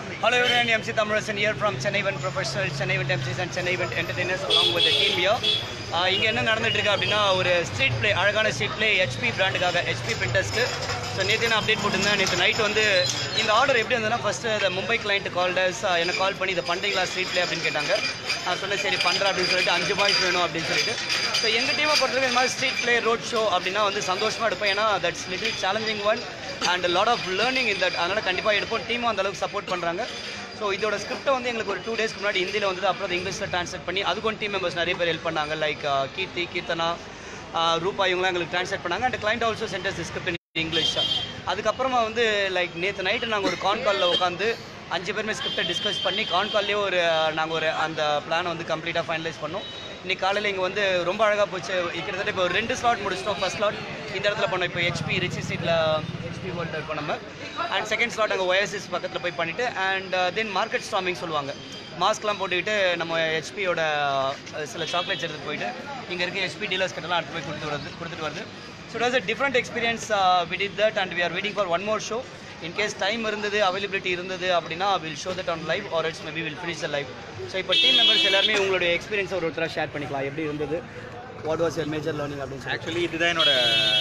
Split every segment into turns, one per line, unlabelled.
Hello everyone, MC Thamarasan here from Chennai Event Professionals, Chennai Event MCs and Chennai Event Entertainers along with the team here. ஆஹ் இங்க என்ன நடந்துட்டு இருக்கு அப்படின்னா ஒரு street play அழகான street play HP பிராண்டுக்காக HP பிரிண்டர்ஸ்க்கு ஸோ நேற்று நான் அப்டேட் போட்டிருந்தேன் நேற்று நைட் வந்து இந்த ஆர்டர் எப்படி வந்ததுன்னா ஃபஸ்ட்டு இந்த மும்பை கிளைண்ட் கால்டர்ஸ் எனக்கு கால் பண்ணி இதை பண்ணுறீங்களா ஸ்ட்ரீட் ப்ளே அப்படின்னு கேட்டாங்க நான் சொன்னேன் சரி பண்ணுறேன் அப்படின்னு சொல்லிட்டு அஞ்சு பாய்ஸ் வேணும் அப்படின்னு சொல்லிட்டு ஸோ எங்கள் டீமை பொறுத்தவரைக்கும் இந்த மாதிரி ஸ்ட்ரீட் ப்ளே ரோட் ஷோ அப்படின்னா வந்து சந்தோஷமாக எடுப்போம் ஏன்னா that's little challenging one and lot of learning in that அதனால் கண்டிப்பாக எடுப்போம் டீமும் அந்த அளவுக்கு சப்போர்ட் பண்ணுறாங்க ஸோ இதோட ஸ்கிரிப்ட்டை வந்து எங்களுக்கு ஒரு டூ டேஸ்க்கு முன்னாடி ஹிந்தியில் வந்தது அப்புறம் அது இங்கிலீஷில் ட்ரான்ஸ்லேட் பண்ணி அதுக்கும் டீம் மெம்பர்ஸ் நிறைய பேர் ஹெல்ப் பண்ணாங்க லைக் கீர்த்தி கீர்த்தனா ஆஹ் ரூபா இவங்களாம் எங்களுக்கு ட்ரான்ஸ்லேட் பண்ணாங்க and client also centres script in English அதுக்கப்புறமா வந்து லைக் நேற்று நைட்டு நாங்கள் ஒரு கான் காலில் உட்காந்து அஞ்சு பேருமே ஸ்கிரிப்டை டிஸ்கஸ் பண்ணி கான் கால்லேயே ஒரு நாங்கள் ஒரு அந்த பிளானை வந்து கம்ப்ளீட்டாக ஃபைனலைஸ் பண்ணோம் இன்னைக்கு காலையில் இங்கே வந்து ரொம்ப அழகாக போச்சு கிட்டத்தட்ட இப்போ ஒரு ரெண்டு ஸ்லாட் முடிச்சிட்டோம் ஃபர்ஸ்ட் ஸ்லாட் இந்த இடத்துல பண்ணோம் இப்போ ஹெச்பி ரிச்சி சீட்டில் ஹெச்பி வேர்ல்டு இருக்கோம் நம்ம அண்ட் செகண்ட் ஸ்லாட் அங்கே ஒயர்சிஸ் பக்கத்தில் போய் பண்ணிவிட்டு அண்ட் தென் மார்க்கெட் ஸ்டாமிங் சொல்லுவாங்க மாஸ்க்லாம் போட்டுக்கிட்டு நம்ம ஹெச்பியோட சில சாக்லேட்ஸ் எடுத்துகிட்டு போயிட்டு இங்கே இருக்க ஹெச்பி டீலர்ஸ் கிட்டலாம் அடுத்து போய் கொடுத்து வருது கொடுத்துட்டு வருது so it was a different experience we did that and we are waiting for one more show in case time இருந்தது அவைலபிலிட்டி இருந்தது அப்படின்னா will show that on live or it's maybe will finish the live so இப்போ team members எல்லாருமே உங்களுடைய experience ஒரு ஒருத்தராக share பண்ணிக்கலாம் எப்படி இருந்தது what was your major learning அப்படின்னு சொல்லி
ஆக்சுவலி இதுதான் என்னோட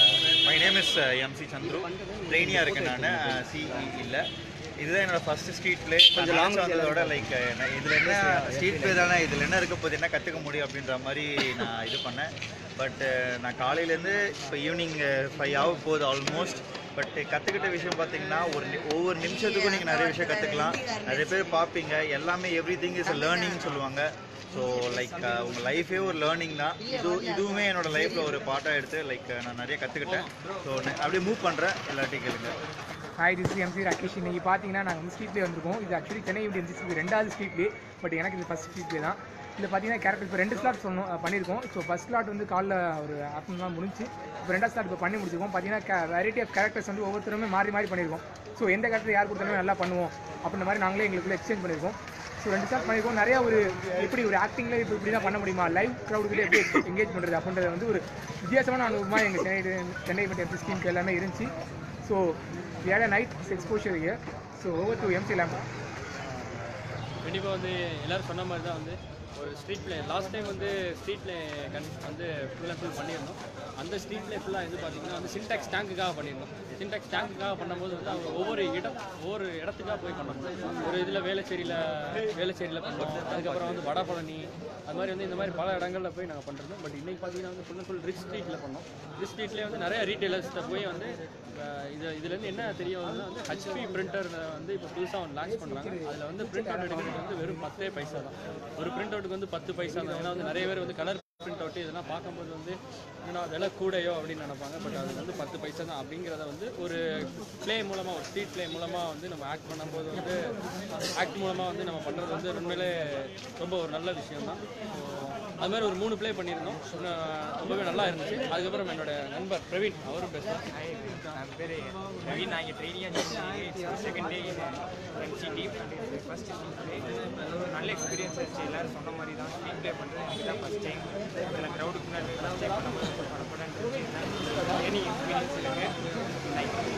my name is MC Chandru ட்ரெயினியாக இருக்கேன் நான் சிஇ இல்லை இதுதான் என்னோட ஃபர்ஸ்ட் ஸ்ட்ரீட் பிளே கொஞ்சம் லாங் வந்ததோட லைக் இதில் என்ன ஸ்ட்ரீட் பிளே தானே இதில் என்ன இருக்க போகுது என்ன கற்றுக்க முடியும் அப்படின்ற மாதிரி நான் இது பண்ணேன் பட் நான் காலையிலேருந்து இப்போ ஈவினிங் ஃபைவ் ஆக போகுது ஆல்மோஸ்ட் பட் கற்றுக்கிட்ட விஷயம் பார்த்தீங்கன்னா ஒரு நி- ஒவ்வொரு நிமிஷத்துக்கும் நீங்கள் நிறைய விஷயம் கற்றுக்கலாம் நிறைய பேர் பார்ப்பீங்க எல்லாமே எவ்ரி திங் இஸ் லேர்னிங் சொல்லுவாங்க ஸோ லைக் உங்கள் லைஃபே ஒரு லேர்னிங் தான் இது இதுவுமே என்னோட லைஃப்பில் ஒரு பாட்டாக எடுத்து லைக் நான் நிறைய கற்றுக்கிட்டேன் ஸோ அப்படியே மூவ் பண்ணுறேன் எல்லாத்தையும் கேளுங்க
ஹாய் திஸ் எம்சி ராகேஷ் இன்னைக்கு பார்த்தீங்கன்னா நாங்கள் வந்து ஸ்ட்ரீட்லேயே வந்திருக்கோம் இது ஆக்சுவலி சென்னை இப்படி எம்சி ரெண்டாவது ஸ்ட்ரீட்லே பட் எனக்கு இது ஃபஸ்ட் ஸ்ட்ரீட்லே தான் இதில் பார்த்தீங்கன்னா கேரக்டர் இப்போ ரெண்டு ஸ்லாட் சொன்னோம் அஹ் பண்ணியிருக்கோம் ஸோ ஃபஸ்ட் ஸ்லாட் வந்து காலைல ஒரு ஆஃப்டர்நூன் தான் முடிஞ்சு இப்போ ரெண்டாவது ஸ்லாட் இப்போ பண்ணி முடிச்சிருக்கோம் பார்த்தீங்கன்னா வெரைட்டி ஆஃப் கேரக்டர்ஸ் வந்து ஒவ்வொருத்தருமே மாறி மாறி பண்ணியிருக்கோம் ஸோ எந்த கேரக்டர் யார் கொடுத்தாலுமே நல்லா பண்ணுவோம் அப்படின்ற மாதிரி நாங்களே எங்களுக்குள்ள எக்ஸ்சேஞ்ச் பண்ணியிருக்கோம் ஸோ ரெண்டு ஸ்லாட் பண்ணியிருக்கோம் நிறையா ஒரு எப்படி ஒரு ஆக்டிங்கில் இப்போ இப்படி தான் பண்ண முடியுமா லைவ் க்ரௌடுக்கிட்ட எப்படி எங்கேஜ் பண்ணுறது அப்படின்றது வந்து ஒரு வித்தியாசமான அனுபவமாக எங்கள் சென்னை சென்னை எம்சி ஸ்கீம்க்கு எல்லாமே இருந்துச்சு so we had a night exposure here so over to MC Lam
கண்டிப்பாக வந்து எல்லோரும் சொன்ன மாதிரி தான் வந்து ஒரு ஸ்ட்ரீட் பிளே லாஸ்ட் டைம் வந்து ஸ்ட்ரீட் பிளே கன் வந்து ஃபுல் அண்ட் ஃபுல் பண்ணியிருந்தோம் அந்த ஸ்ட்ரீட் பிளே ஃபுல்லாக இது பார்த்தீங்கன்னா வந்து சின்டாக்ஸ் டேங்குக்காக பண்ணியிருந்தோம் சின்டாக்ஸ் டேங்குக்காக பண்ணும்போது வந்து அவங்க ஒவ்வொரு இடம் ஒவ்வொரு இடத்துக்காக போய் பண்ணோம் ஒரு இதில் வேளச்சேரியில் வேளச்சேரியில் பண்ணோம் அதுக்கப்புறம் வந்து வடபழனி அது மாதிரி வந்து இந்த மாதிரி பல இடங்களில் போய் நாங்கள் பண்ணிருந்தோம் பட் இன்னைக்கு பார்த்தீங்கன்னா வந்து ஃபுல் அண்ட் ஃபுல் ரிச் ஸ்ட்ரீட்டில் பண்ணோம் ரிச் ஸ்ட்ரீட்லேயே வந்து நிறைய ரீட்டைலர்ஸ்கிட்ட போய் வந்து அஹ், இது இதுலேருந்து என்ன தெரிய வருதுன்னா வந்து ஹெச்பி பிரிண்டர் வந்து இப்போ புதுசாக ஒன்று லான்ச் பண்ணுறாங்க அதில் வந்து பிரிண்ட் அவுட் எடுக்கிறது வந்து வெறும் பத்தே பைசா தான் ஒரு பிரிண்ட் அவுட்டுக்கு வந்து பத்து பைசா தான் ஏன்னா வந்து நிறைய பேர் வந்து கலர் பிரிண்ட் அவுட் இதெல்லாம் பார்க்கும்போது வந்து என்னடா விலை கூடையோ அப்படின்னு நினைப்பாங்க பட் அது வந்து பத்து பைசா தான் அப்படிங்கிறத வந்து ஒரு ப்ளே மூலமாக ஒரு ஸ்ட்ரீட் ப்ளே மூலமாக வந்து நம்ம ஆக்ட் பண்ணும்போது வந்து ஆக்ட் மூலமாக வந்து நம்ம பண்ணுறது வந்து உண்மையிலே ரொம்ப ஒரு நல்ல விஷயம் தான் அது மாதிரி ஒரு மூணு ப்ளே பண்ணியிருந்தோம் இன்னும் ரொம்பவே நல்லா இருந்துச்சு அதுக்கப்புறம் என்னோட நண்பர் பிரவீன் அவரும் பேசுவார்
என் பேர் ரவீன் நான் இங்கே ட்ரைனிங்காக second day MC team first நல்ல எக்ஸ்பீரியன்ஸ் ஆச்சு எல்லாரும் சொன்ன மாதிரி தான் ஸ்ட்ரீட் ப்ளே பண்ணுறது எனக்கு தான் ஃபஸ்ட் டைம் இதில் க்ரௌடுக்கு முன்னாடி ஃபஸ்ட் டைம் பண்ணும்போது படப்படன்னு இருந்துச்சு லேர்னிங் எக்ஸ்பீரியன்ஸ் இருக்குது தேங்க்யூ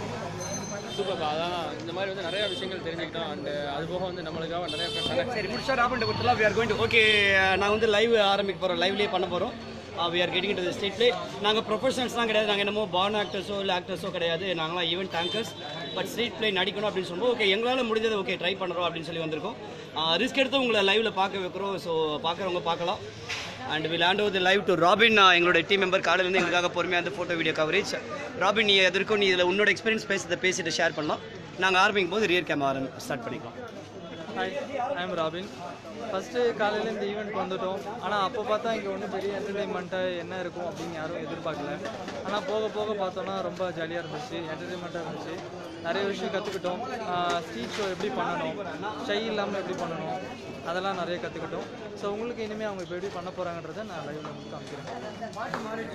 சூப்பர் அதான் இந்த மாதிரி வந்து நிறைய விஷயங்கள் தெரிஞ்சுக்கிட்டோம் அண்ட் அது போக வந்து நம்மளுக்காக நிறைய ஃப்ரெண்ட்ஸ்
சரி முடிச்சா ராபன் கொடுத்துலாம் we are going to okay நான் வந்து லைவ் ஆரம்பிக்க போகிறோம் லைவ்லேயே பண்ண போகிறோம் we are getting to street play நாங்கள் ப்ரொஃபஷனல்ஸ்லாம் கிடையாது நாங்கள் என்னமோ பார்ன் ஆக்டர்ஸோ இல்லை ஆக்டர்ஸோ கிடையாது நாங்களாம் ஈவென்ட் டேங்கர்ஸ் பட் ஸ்ட்ரீட் ப்ளே நடிக்கணும் அப்படின்னு சொல்லும்போது ஓகே எங்களால் முடிஞ்சது ஓகே ட்ரை பண்ணுறோம் அப்படின்னு சொல்லி வந்திருக்கோம் ரிஸ்க் எடுத்து உங்களை லைவில் பார்க்க வைக்கிறோம் ஸோ பார்க்குறவங்க பார்க்கலாம் and will hand over the live to Robin uh, எங்களோட டீம் மெம்பர் காலையிலேருந்து எங்களுக்காக பொறுமையாக வந்து ஃபோட்டோ வீடியோ கவரேஜ் ராபின் நீ எதற்கும் நீ இதில் உன்னோட எக்ஸ்பீரியன்ஸ் பேசுறதை பேசிட்டு ஷேர் பண்ணலாம் நாங்கள் ஆரம்பிக்கும் போது ரியர் கேமரா ஸ்டார்ட் பண்ணிக்கலாம்
hi I am Robin first காலையில் இந்த ஈவெண்ட் வந்துட்டோம் ஆனால் அப்போ பார்த்தா இங்கே ஒன்றும் பெரிய என்டர்டெயின்மெண்ட்டாக என்ன இருக்கும் அப்படின்னு யாரும் எதிர்பார்க்கல ஆனால் போக போக பார்த்தோன்னா ரொம்ப ஜாலியாக இருந்துச்சு என்டர்டெயின்மெண்ட்டாக இருந்துச்சு நிறைய விஷயம் கற்றுக்கிட்டோம் ஸ்ட்ரீட் ஷோ எப்படி பண்ணணும் ஷை இல்லாமல் எப்படி பண்ணணும் அதெல்லாம் நிறைய கற்றுக்கிட்டோம் ஸோ உங்களுக்கு இனிமேல் அவங்க இப்போ எப்படி பண்ண போகிறாங்கன்றதை நான் லைவ்ல வந்து காமிக்கிறேன்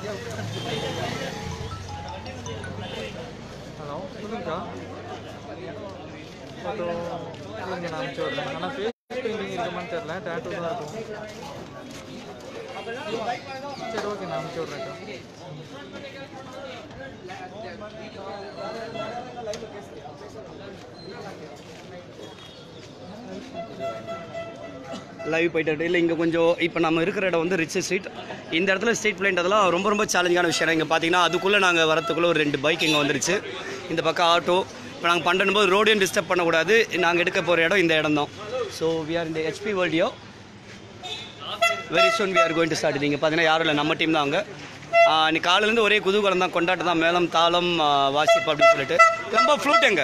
ஹலோ சொல்லுங்கக்கா அப்புறம் இருங்க நான் அனுப்பிச்சி விட்றேன் ஆனால் ஃபேஸ் பெயிண்டிங் இருக்குமான்னு தெரில டேட்டூ தான் இருக்கும் சரி ஓகே நான் அனுப்பிச்சி விட்றேன்க்கா
லைவ் போயிட்டு இருக்கு. இல்லை இங்கே கொஞ்சம் இப்போ நம்ம இருக்கிற இடம் வந்து ரிச் ஸ்ட்ரீட் இந்த இடத்துல ஸ்ட்ரீட் பிளேன்றதெல்லாம் ரொம்ப ரொம்ப சேலஞ்சான விஷயம் இங்கே பார்த்தீங்கன்னா அதுக்குள்ளே நாங்கள் வரத்துக்குள்ளே ஒரு ரெண்டு பைக் இங்கே வந்துருச்சு இந்த பக்கம் ஆட்டோ இப்போ நாங்கள் பண்ணும்போது ரோடையும் டிஸ்டர்ப் பண்ணக்கூடாது நாங்கள் எடுக்க போகிற இடம் இந்த இடம் தான் ஸோ வி ஆர் இந்த ஹெச்பி வேர்ல்டியோ very soon we are going to start நீங்கள் பார்த்தீங்கன்னா யாரும் இல்லை நம்ம டீம் தான் அங்கே இன்னைக்கு காலையிலேருந்து ஒரே குதூகலம் தான் கொண்டாட்டம் தான் மேளம் தாளம் ஆ, வாசிப்பு அப்படின்னு சொல்லிட்டு ரொம்ப ஃப்ளூட் எங்க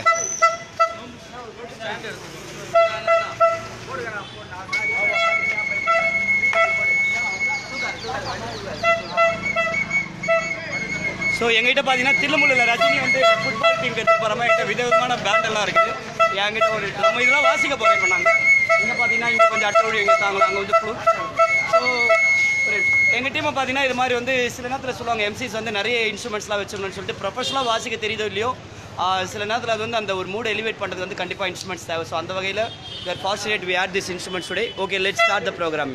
ஸோ எங்ககிட்ட பார்த்தீங்கன்னா திருமுல்லில் ரஜினி வந்து ஃபுட்பால் டீம் எடுத்து போகிற மாதிரி என்கிட்ட விதவிதமான பேண்ட் எல்லாம் இருக்குது என்கிட்ட ஒரு நம்ம இதெல்லாம் வாசிக்க போகிறோம் இப்போ நாங்கள் இங்கே பார்த்தீங்கன்னா இங்கே கொஞ்சம் அட்டோடி எங்கே தாங்களா அங்கே வந்து ஃப்ளூட் ஸோ எங்கள் டீமை பார்த்தீங்கன்னா இது மாதிரி வந்து சில நேரத்தில் சொல்லுவாங்க எம்சிஸ் வந்து நிறைய இன்ஸ்ட்ருமெண்ட்ஸ்லாம் வச்சிடணும்னு சொல்லிட்டு ப்ரொஃபஷனலாக வாசிக்க தெரியுதோ இல்லையோ ஆஹ் சில நேரத்தில் அது வந்து அந்த ஒரு மூட் எலிவேட் பண்ணுறது வந்து கண்டிப்பாக இன்ஸ்ட்ருமெண்ட்ஸ் தேவை ஸோ அந்த வகையில் we are fortunate we had this instruments today okay let's start the program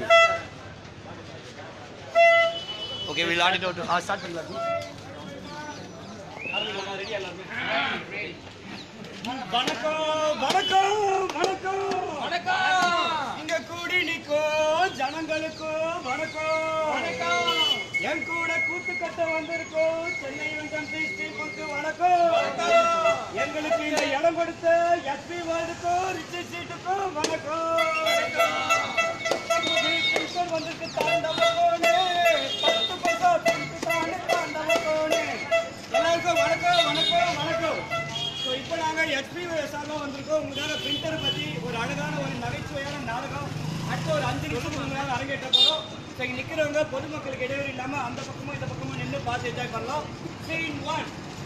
okay we'll add it out ah start பண்ணலாம் வணக்கம் வணக்கம் வணக்கம் வணக்கம் இங்க கூடி நிற்கும் ஜனங்களுக்கும் வணக்கம் வணக்கம் என் கூட கூத்து கட்ட வந்திருக்கோம் சென்னை டீமுக்கு வணக்கம் எங்களுக்கு இந்த இடம் கொடுத்த எஸ்பி வேர்ல்டுக்கும் ரிச்சி சீட்டுக்கும் வணக்கம் கிருஷ்ணர் வந்திருக்கு தாண்டவ கோணே பத்து பைசா துண்டு தாண்டி தாண்டவ கோணே எல்லாருக்கும் வணக்கம் வணக்கம் வணக்கம் ஸோ இப்போ நாங்கள் எஸ்பி சார்பாக வந்திருக்கோம் உங்களால் பிரிண்டர் பற்றி ஒரு அழகான ஒரு நகைச்சுவையான நாடகம் அடுத்த ஒரு அஞ்சு நிமிஷம் உங்களால் அரங்கேற்ற போகிறோம் ஸோ இங்கே நிற்கிறவங்க பொதுமக்களுக்கு இடைவெளி இல்லாமல் அந்த பக்கமும் இந்த பக்கமும் நின்று பார்த்து என்ஜாய் பண்ணலாம் சீன் ஒன்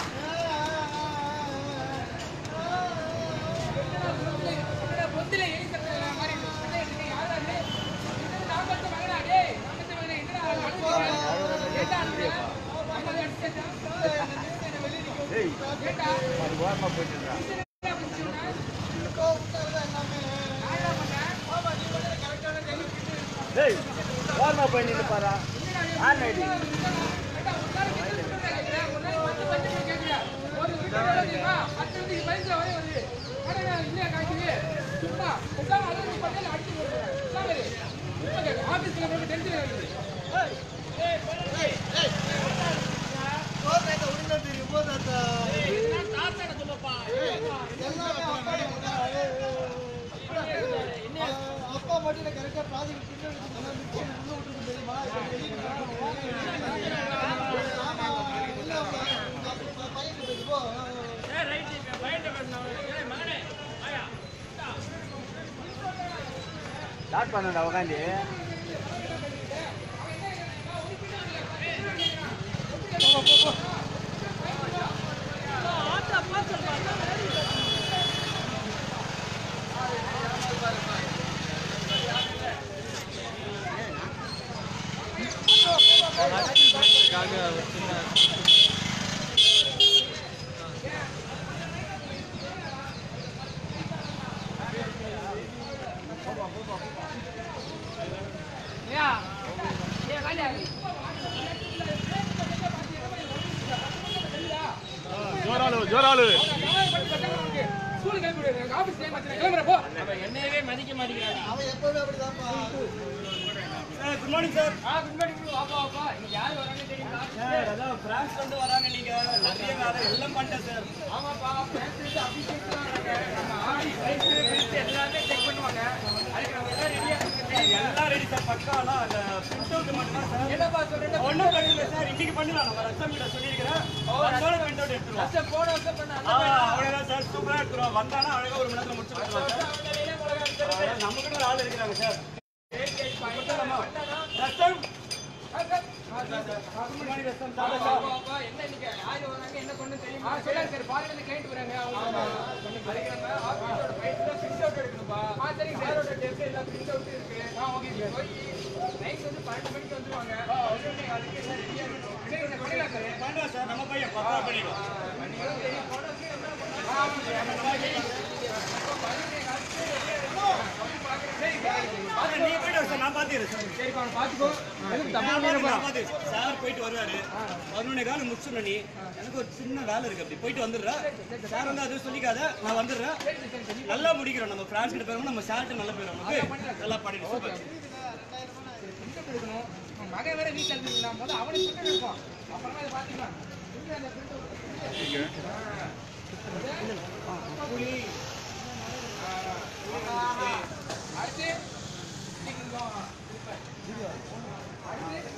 வார்மா போய் நின்று பாரா ஆன் ஐடி
அப்பா மட்டும் கரெக்டாக ப்ராஜெக்ட் பின்னாடி உள்ள விட்டுருக்கு தெரியுமா ஆமா இல்லை பையன் கிட்ட போ
ஸ்டார்ட் பண்ணடா உட்காந்து
அதுக்காக ஒரு சின்ன
அவன் எப்பவுமே அப்படிதான்ப்பா
குட் மார்னிங் சார் சார் அதான் பிரான்ஸ்ல இருந்து வராங்க நீங்க நிறைய வேலை எல்லாம் பண்ணிட்டேன் சார் எல்லாம் ரெடி சார் பக்காலாம் அந்த பிரிண்ட் அவுட் மட்டும் தான் சார் என்னப்பா சொல்றீங்க ஒண்ணும் பிரச்சனை இல்லை சார் இன்னைக்கு பண்ணலாம் நம்ம ரத்தம் கிட்ட சொல்லியிருக்கிறேன் வந்தோட பிரிண்ட் அவுட் எடுத்துருவோம் ஆ, அவ்வளவுதான் சார் சூப்பரா எடுத்துருவோம் வந்தானா அழகா ஒரு மணி நேரத்துல முடிச்சு கொடுத்துருவோம் சார் அதான் நம்ம கிட்ட ஒரு ஆள் இருக்கிறாங்க சார் கொடுத்துடலாமா? ரத்தம் குட் மார்னிங் ரத்தம் சார் சார் நான் பாத்துக்கிறேன் சார்
சரிப்பா அவனை பார்த்துக்கோ எதுவும் தப்பு
நான்
பண்ணிட
பாத்துக்கிறேன்,
போறான்.
பாத்துக்கிறேன். சார் போயிட்டு வருவாரு பதினொன்னே காலம் முடிச்சிடணும் நீ எனக்கு ஒரு சின்ன வேலை இருக்கு அப்படி போயிட்டு வந்துடுறேன் சார் வந்து அதுவும் சொல்லிக்காத நான் வந்துடுறேன் நல்லா முடிக்கிறோம் நம்ம பிரான்ஸ் கிட்ட போயிருவோம் நம்ம சார்ட்டு நல்லா போயிடும் நமக்கு நல்லா பண்ணிடு சூப்பர்
print எடுக்கணும் அவன் மகன் வேற வீட்டில் இருந்துருந்தான் முதல்ல அவனுக்கு print எடுப்போம் அப்புறமா இதை பார்த்துக்கலாம் இங்க அந்த print out. அடுத்து அடுத்து